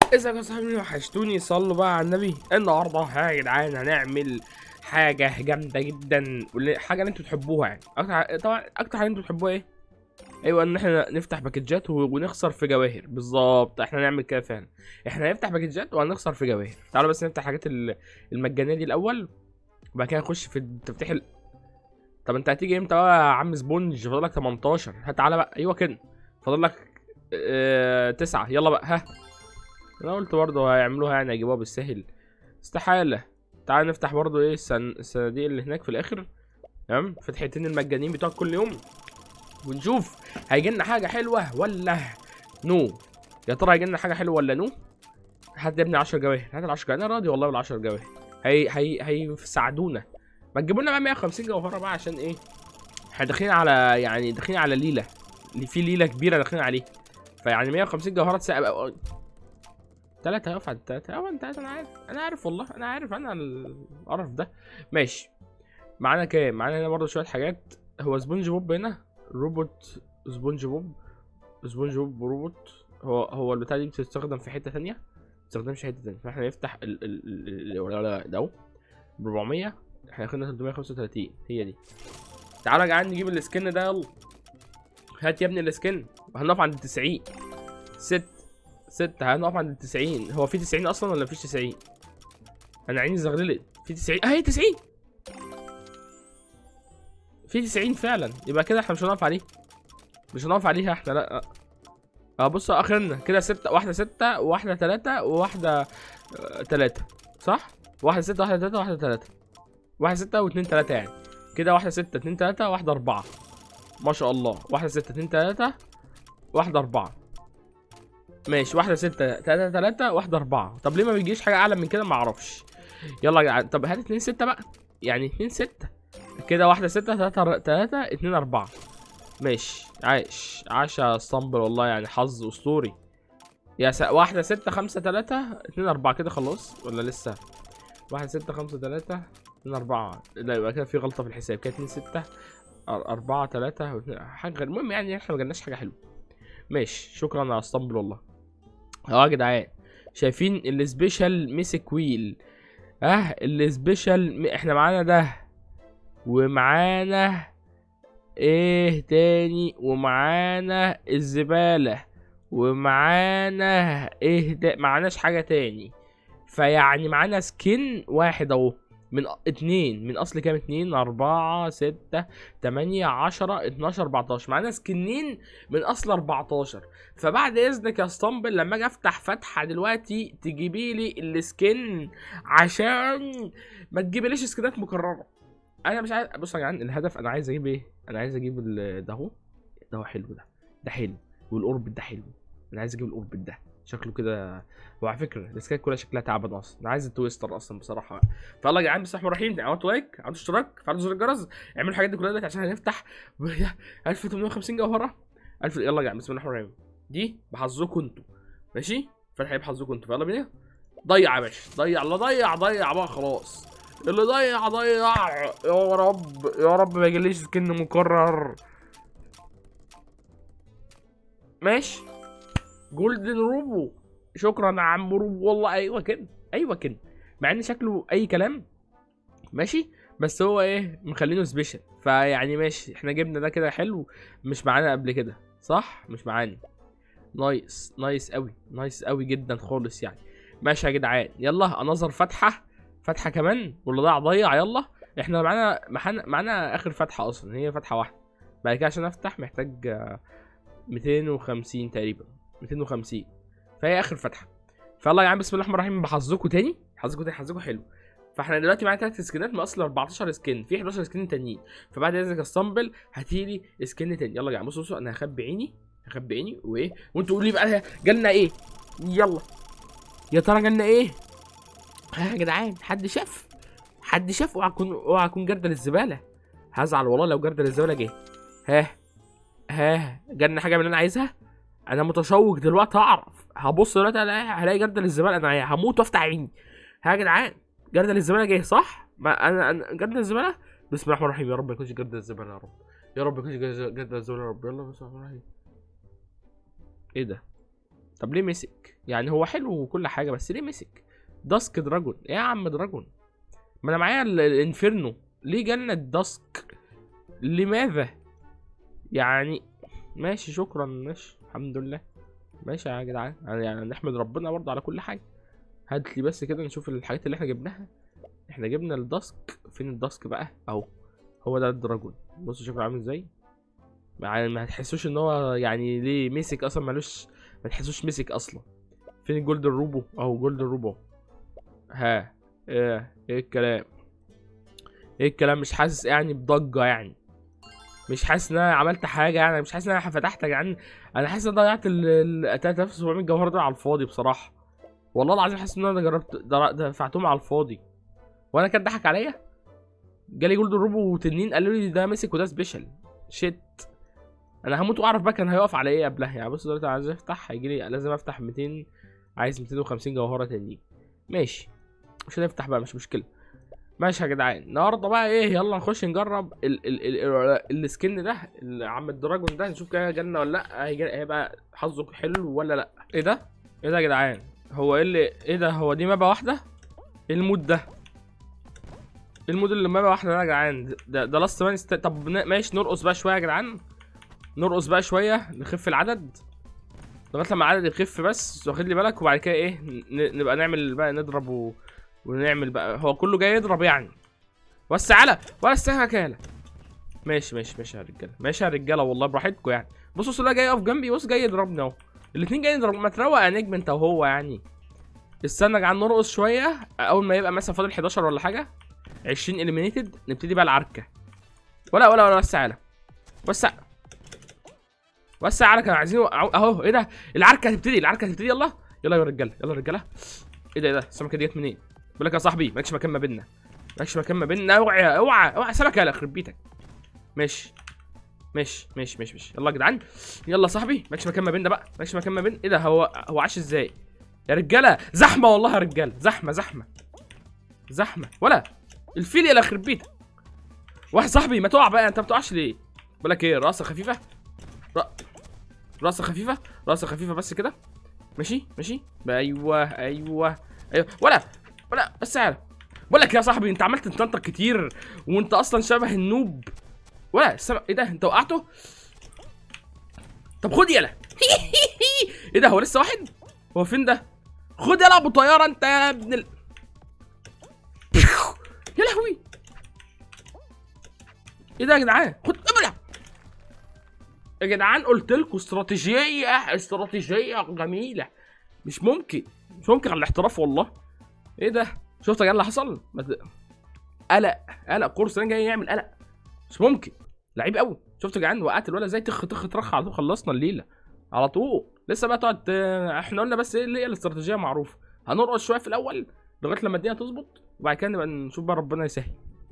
ازيكم يا صاحبي وحشتوني صلوا بقى على النبي النهارده يا جدعان هنعمل حاجه جامده جدا واللي- حاجه اللي انتوا تحبوها يعني اكتر طبعا اكتر حاجه انتوا تحبوها ايه ايوه ان احنا نفتح باكجات و- ونخسر في جواهر بالظبط احنا نعمل كده فعلا احنا هنفتح باكجات وهنخسر في جواهر تعالوا بس نفتح الحاجات ال- المجانيه دي الاول وبعد كده نخش في تفتيح ال... طب انت هتيجي امتى بقى يا عم سبونج فاضل لك 18 هات تعالى بقى ايوه كده فاضل لك اه... تسعة يلا بقى ها انا قلت برضه هيعملوها يعني هيجيبوها بالسهل استحالة تعال نفتح برضه ايه السن... الصناديق اللي هناك في الاخر تمام فتحتين المجانين بتوع كل يوم ونشوف هيجي لنا حاجة حلوة ولا نو يا ترى هيجي لنا حاجة حلوة ولا نو هات يا ابني 10 جواهر هات ال 10 جواهر انا راضي والله بال 10 جواهر هي هي هيساعدونا ما تجيبوا لنا بقى 150 جوهرة بقى عشان ايه احنا داخلين على يعني داخلين على ليلة اللي في ليلة كبيرة داخلين عليه فيعني 150 جوهرة تساعد تلاتة يقف على التلاتة اه انت انا عارف انا عارف والله انا عارف انا القرف ده ماشي معانا كام معانا هنا برضه شوية حاجات هو سبونج بوب هنا روبوت سبونج بوب سبونج بوب روبوت هو هو البتاع دي بتستخدم في حتة تانية بتستخدمش في حتة تانية فاحنا نفتح ال ال ال ال- لا لا ده اهو ب 400 احنا اخدنا 335 هي دي تعالى يا جدعان نجيب السكن ده يلا هات يا ابني السكن هنقف عند 90 ست ستة هنقف عند التسعين هو في تسعين أصلا ولا مفيش تسعين؟ أنا عيني زغللت في تسعين أهي تسعين في تسعين فعلا يبقى كده احنا مش هنقف عليه مش هنقف عليها احنا لا اه بصوا اخرنا كده ستة واحدة ستة وواحدة تلاتة وواحدة آه، تلاتة صح؟ واحدة ستة واحدة تلاتة واحدة تلاتة واحدة ستة واتنين تلاتة يعني كده واحدة ستة اتنين تلاتة واحدة أربعة ما شاء الله واحدة ستة اتنين تلاتة واحدة أربعة ماشي واحدة ستة تلاتة تلاتة واحدة أربعة طب ليه ما بيجيش حاجة أعلى من كده ما أعرفش يلا يا جدعان طب هات اتنين ستة بقى يعني اتنين ستة كده واحدة ستة تلاتة تلاتة اتنين أربعة ماشي عايش عاش يا اسطنبل والله يعني حظ أسطوري يا س... واحدة ستة خمسة تلاتة اتنين أربعة كده خلاص ولا لسه واحدة ستة خمسة تلاتة اتنين أربعة لا يبقى كده في غلطة في الحساب كده اتنين ستة أر- أربعة تلاتة واتنين- حاجة غير المهم يعني احنا ما جالناش حاجة حلوة ماشي شكرا يا اسطنبل والله اه يا جدعان شايفين السبيشال ميسك ويل اه السبيشال م- احنا معانا ده ومعانا ايه تاني ومعانا الزبالة ومعانا ايه ده معناش حاجة تاني فيعني معانا سكين واحد اهو من أ- اتنين من اصل كام اتنين اربعة ستة تمانية عشرة اتناشر اربعتاشر معانا سكنين من اصل اربعتاشر فبعد اذنك يا اسطنبل لما اجي افتح فتحه دلوقتي تجيبي لي السكن عشان ما تجيبليش سكنات مكرره انا مش عايز بص يا جدعان الهدف انا عايز اجيب ايه انا عايز اجيب ال- ده اهو ده هو حلو ده ده حلو والاوربت ده حلو انا عايز اجيب الاوربت ده شكله كده وعلى فكره السكات كلها شكلها تعبان اصلا انا عايز التويستر اصلا بصراحه فيلا يا جدعان بسم الله الرحمن الرحيم عملتوا لايك عملتوا اشتراك فعلوا زر الجرس اعملوا الحاجات دي كلها دلوقتي عشان هنفتح 1850 جوهره 1000 يلا يا جدعان بسم الله الرحمن الرحيم دي بحظكم انتوا ماشي فتح ايه بحظكم انتوا فيلا بينا ضيع يا باشا ضيع لا ضيع ضيع بقى خلاص اللي ضيع ضيع يا رب يا رب ما يجيليش سكن مكرر ماشي جولدن روبو شكرا يا عم روبو والله ايوه كده ايوه كده مع ان شكله اي كلام ماشي بس هو ايه مخلينه سبيشال فيعني ماشي احنا جبنا ده كده حلو مش معانا قبل كده صح مش معانا نايس نايس قوي نايس قوي جدا خالص يعني ماشي يا جدعان يلا انظر فتحه فتحه كمان واللي ضاع ضيع يلا احنا معانا معانا معانا اخر فتحه اصلا هي فتحه واحده بعد كده عشان افتح محتاج آه، 250 تقريبا 250 فهي اخر فتحه فيلا يا عم بسم الله الرحمن الرحيم بحظكم تاني حظكم تاني حظكم حلو فاحنا دلوقتي معانا تلات سكنات من اصل 14 سكن في 11 سكن تانيين فبعد اذنك اسطنبل هاتيلي سكن تاني يلا يا جماعه بصوا بصوا انا هخبي عيني هخبي عيني وايه وانتوا قولوا لي بقى جالنا ايه يلا يا ترى جالنا ايه ها يا جدعان حد شاف حد شاف اوعى اكون اوعى اكون جردل الزباله هزعل والله لو جردل الزباله جه ها ها جالنا حاجه من اللي انا عايزها انا متشوق دلوقتي اعرف هبص دلوقتي هلاقي هلاقي جردل الزباله انا هموت وافتح عيني ها يا جدعان جردل الزباله جه صح ما انا انا جردل الزباله بسم الله الرحمن الرحيم يا رب ما يكونش جردل الزباله يا رب يا رب ما يكونش جردل الزباله يا رب يلا بسم الله الرحمن الرحيم ايه ده طب ليه مسك يعني هو حلو وكل حاجه بس ليه مسك داسك دراجون ايه يا عم دراجون ما انا معايا ال- الانفيرنو ليه جالنا الداسك لماذا يعني ماشي شكرا ماشي الحمد لله ماشي يا جدعان يعني يعني نحمد ربنا برضه على كل حاجه هات لي بس كده نشوف الحاجات اللي احنا جبناها احنا جبنا الداسك فين الداسك بقى اهو هو ده الدراجون بصوا شكله عامل ازاي ما ما تحسوش ان هو يعني ليه مسك اصلا ملوش ما تحسوش مسك اصلا فين الجولدن روبو اهو جولدن روبو ها ايه ايه الكلام ايه الكلام مش حاسس يعني بضجه يعني مش حاسس ان انا عملت حاجه يعني مش حاسس ان انا فتحت يا جدعان انا حاسس ان انا ضيعت ال 3700 جوهره دول على الفاضي بصراحه والله العظيم حاسس ان انا جربت در- دفعتهم على الفاضي وانا كان ضحك عليا جالي جولدن روبو وتنين قالوا لي ده مسك وده سبيشال شيت انا هموت واعرف بقى كان هيقف على ايه قبلها يعني بص دلوقتي عايز افتح هيجي لي لازم افتح 200 عايز 250 جوهره تانيين ماشي مش هنفتح بقى مش مشكله ماشي يا جدعان النهارده بقى ايه يلا نخش نجرب ال ال ال ال السكن ده ال- عم الدراجون ده نشوف كده جالنا ولا لا هيجي- هيبقى حظه حلو ولا لا ايه ده ايه ده يا جدعان هو ايه اللي ايه ده هو دي مابا واحده ايه المود ده ايه المود اللي مابا واحده ده يا جدعان ده ده لاست مان است... طب ن- ماشي نرقص بقى شويه يا جدعان نرقص بقى شويه نخف العدد لغايه لما العدد يخف بس واخد لي بالك وبعد كده ايه ن- نبقى نعمل بقى نضرب و... ونعمل بقى هو كله جاي يضرب يعني بس على ولا استهلك يالا ماشي ماشي ماشي يا رجاله ماشي يا رجاله والله براحتكم يعني بصوا سلا جاي يقف جنبي بص جاي يضربني اهو الاتنين جايين يضربوا ما تروق يا نجم انت وهو يعني استنى يا جدعان نرقص شويه اول ما يبقى مثلا فاضل 11 ولا حاجه 20 اليمينيتد نبتدي بقى العركه ولا ولا ولا بس تعالى وسع وسع على كانوا عايزين يوقعوا- اهو ايه ده العركه هتبتدي العركه هتبتدي يلا يلا يا رجاله يلا يا رجاله ايه ده ايه ده السمكه ديت منين بقول لك يا صاحبي مالكش مكان ما بيننا مالكش مكان ما بيننا اوعى اوعى اوعى سمكه يلا يخرب بيتك ماشي ماشي ماشي ماشي ماشي يلا يا جدعان يلا يا صاحبي مالكش مكان ما بيننا بقى مالكش مكان ما بين ايه ده هو هو عاش ازاي يا رجاله زحمه والله يا رجاله زحمه زحمه زحمه ولا الفيل يلا يخرب بيتك واحد صاحبي ما تقع بقى انت ما بتقعش ليه بقول لك ايه راسه خفيفه را... راسه خفيفه راسه خفيفه بس كده ماشي ماشي ايوه ايوه ايوه ولا ولا بس تعالى بقول لك يا صاحبي انت عملت تنطق كتير وانت اصلا شبه النوب ولا السما ايه ده انت وقعته طب خد يلا ايه ده هو لسه واحد هو فين ده خد يلا ابو طياره انت يا ابن ال... يا لهوي ايه ده يا جدعان خد ابلع يا جدعان قلت لكم استراتيجيه استراتيجيه جميله مش ممكن مش ممكن على الاحتراف والله ايه ده شفت يا جدعان اللي حصل ما ت- قلق قلق قرص جاي يعمل قلق مش ممكن لعيب قوي شفت يا جدعان وقعت الولد ازاي تخ تخ ترخ على طول خلصنا الليله على طول لسه بقى تقعد ت- احنا قلنا بس ايه اللي هي الاستراتيجيه معروفه هنرقص شويه في الاول لغايه لما الدنيا تظبط وبعد كده نبقى نشوف بقى ربنا يسهل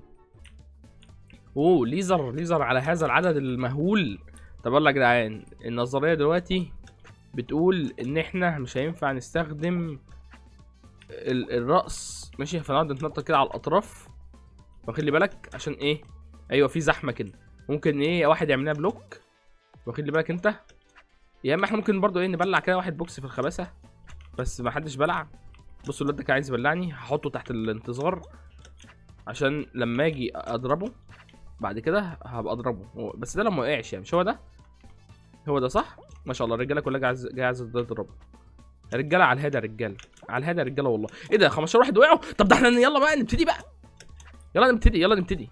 اوه ليزر ليزر على هذا العدد المهول طب يلا يا جدعان النظريه دلوقتي بتقول ان احنا مش هينفع نستخدم ال- الرأس ماشي فنقعد نتنطط كده على الاطراف واخد لي بالك عشان ايه ايوه في زحمه كده ممكن ايه واحد يعمل لنا بلوك واخد لي بالك انت يا اما احنا ممكن برضو ايه نبلع كده واحد بوكس في الخباثه بس ما حدش بلع بصوا الواد ده كان عايز يبلعني هحطه تحت الانتظار عشان لما اجي اضربه بعد كده هبقى اضربه هو- بس ده لما وقعش يعني مش هو ده هو ده صح ما شاء الله الرجاله كلها جاهزه جاهزه تضربه يا رجاله على الهادي يا رجاله على الهادي يا رجاله والله ايه ده 15 واحد وقعوا طب ده احنا يلا بقى نبتدي بقى يلا نبتدي يلا نبتدي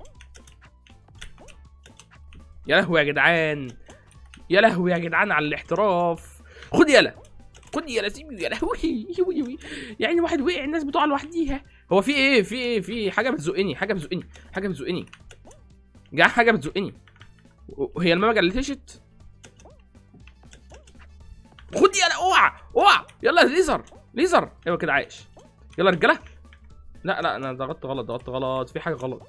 يا لهوي يا جدعان يا لهوي يا جدعان على الاحتراف خد يلا خد يلا سيبي يا لهوي يوي يوي. يعني واحد وقع الناس بتقع لوحديها هو في ايه في ايه في حاجه بتزقني حاجه بتزقني حاجه بتزقني جا حاجه بتزقني وهي الماما جلتشت خد يلا اوعى اوعى يلا ليزر ليزر ايوه كده عايش يلا يا رجاله لا لا انا ضغطت غلط ضغطت غلط في حاجه غلط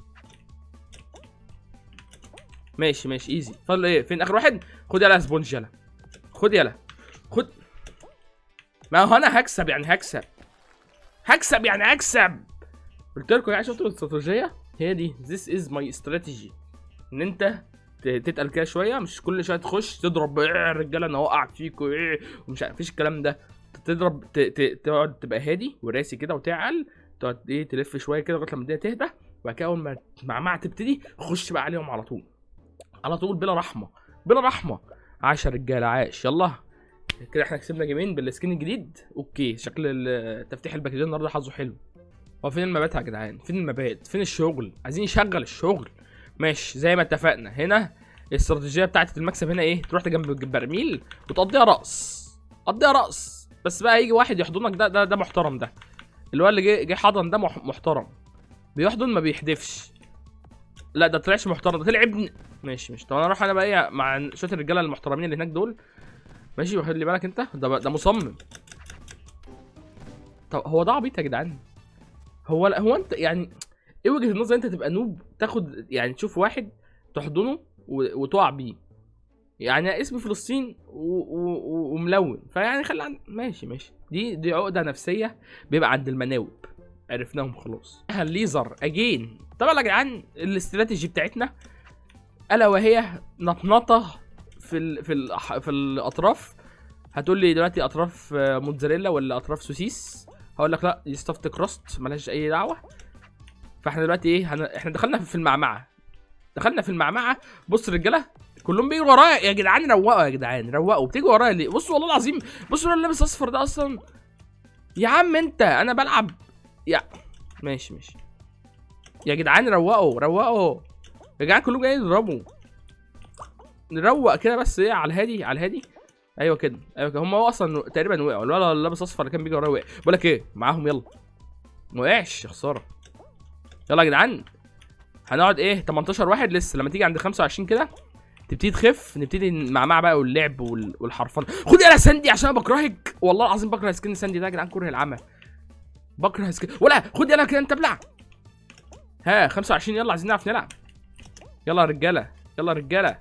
ماشي ماشي ايزي فاضل ايه فين اخر واحد خد يلا يا سبونج يلا خد يلا خد ما هو انا هكسب يعني هكسب هكسب يعني هكسب قلت لكم يا شفتوا الاستراتيجيه هي دي this is my strategy ان انت ت- تتقل كده شويه مش كل شويه تخش تضرب ايه الرجاله انا وقع فيكوا ايه ومش عارف مفيش الكلام ده تضرب ت- ت- تقعد تبقى هادي وراسي كده وتعل تقعد ايه تلف شويه كده لغايه لما الدنيا تهدى وبعد كده اول ما المعمعه تبتدي خش بقى عليهم على طول على طول بلا رحمه بلا رحمه عاش يا رجاله عاش يلا كده احنا كسبنا جيمين بالسكين الجديد اوكي شكل ال- تفتيح الباكجين النهارده حظه حلو هو فين المبات يا جدعان فين المبات فين الشغل عايزين نشغل الشغل ماشي زي ما اتفقنا هنا الاستراتيجيه بتاعت المكسب هنا ايه تروح جنب البرميل وتقضيها رقص قضيها رقص بس بقى يجي واحد يحضنك ده ده ده محترم ده اللي هو اللي جه جه حضن ده مح- محترم بيحضن ما بيحدفش لا ده طلعش محترم ده طلع ابن ماشي ماشي طب انا اروح انا بقى ايه مع شويه الرجاله المحترمين اللي هناك دول ماشي واخد لي بالك انت ده ده مصمم طب هو ده عبيط يا جدعان هو لا هو انت يعني ايه وجهه النظر انت تبقى نوب تاخد يعني تشوف واحد تحضنه و- وتقع بيه يعني اسم فلسطين و... و... و... وملون فيعني خلي عن... ماشي ماشي دي دي عقده نفسيه بيبقى عند المناوب عرفناهم خلاص الليزر اجين طبعا يا جدعان الاستراتيجي بتاعتنا الا وهي نطنطه في ال... في ال... في الاطراف هتقول لي دلوقتي اطراف آه، موتزاريلا ولا اطراف سوسيس هقول لك لا دي ستافت كراست ملهاش اي دعوه فاحنا دلوقتي ايه هن... احنا دخلنا في المعمعه دخلنا في المعمعه بص الرجاله كلهم بيجوا ورايا يا جدعان روقوا يا جدعان روقوا بتيجوا ورايا ليه بصوا والله العظيم بصوا اللي لابس اصفر ده اصلا يا عم انت انا بلعب يا ماشي ماشي يا جدعان روقوا روقوا يا جدعان كلهم جايين يضربوا نروق كده بس ايه على الهادي على الهادي ايوه كده ايوه كده هم هو اصلا تقريبا وقعوا الولد اللي لابس اصفر اللي كان بيجي ورايا وقع بقول لك ايه معاهم يلا ما وقعش يا خساره يلا يا جدعان هنقعد ايه 18 واحد لسه لما تيجي عند 25 كده تبتدي تخف نبتدي مع بقى واللعب وال- والحرفنه خد يا ساندي عشان انا بكرهك والله العظيم بكره سكين ساندي ده يا جدعان كره العمى بكره سكين ولا خد يلا كده انت ابلع ها 25 يلا عايزين نعرف نلعب يلا يا رجاله يلا يا رجاله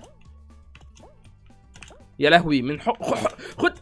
يا لهوي من حق خد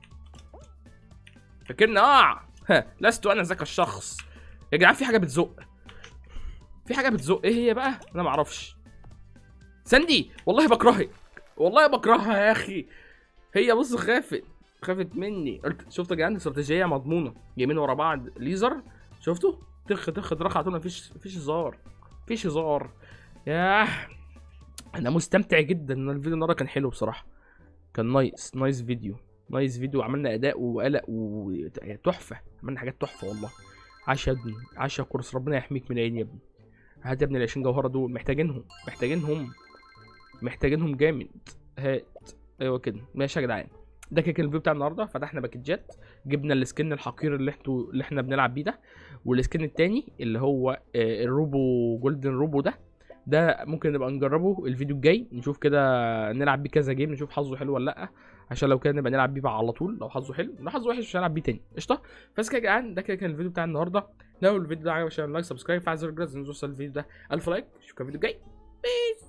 فاكرني اه ها لست انا ذاك الشخص يا جدعان في حاجه بتزق في حاجه بتزق ايه هي بقى انا ما اعرفش ساندي والله بكرهك والله بكرهها يا اخي هي بص خافت خافت مني قلت شفت يا جدعان استراتيجيه مضمونه جيمين ورا بعض ليزر شفتوا تخ تخ ترخ على طول مفيش مفيش هزار مفيش هزار ياه انا مستمتع جدا ان الفيديو النهارده كان حلو بصراحه كان نايس نايس فيديو نايس فيديو عملنا اداء وقلق وتحفه عملنا حاجات تحفه والله عاش يا ابني عاش يا كورس ربنا يحميك من العين يا ابني هات يا ابني ال 20 جوهره دول محتاجينهم محتاجينهم محتاجينهم جامد هات ايوه كده ماشي يا جدعان ده كده كان الفيديو بتاع النهارده فتحنا باكجات جبنا السكن الحقير اللي انتوا اللي احنا بنلعب بيه ده والسكن التاني اللي هو آه، الروبو جولدن روبو ده ده ممكن نبقى نجربه الفيديو الجاي نشوف كده نلعب بيه كذا جيم نشوف حظه حلو ولا لا عشان لو كان نبقى نلعب بيه بقى على طول لو حظه حلو لو حظه وحش مش هنلعب بيه تاني قشطه بس كده يا جدعان ده كده كان الفيديو بتاع النهارده لو الفيديو ده عجبك عشان لايك سبسكرايب فعل زر الجرس نوصل الفيديو ده 1000 لايك اشوفكم الفيديو الجاي بيس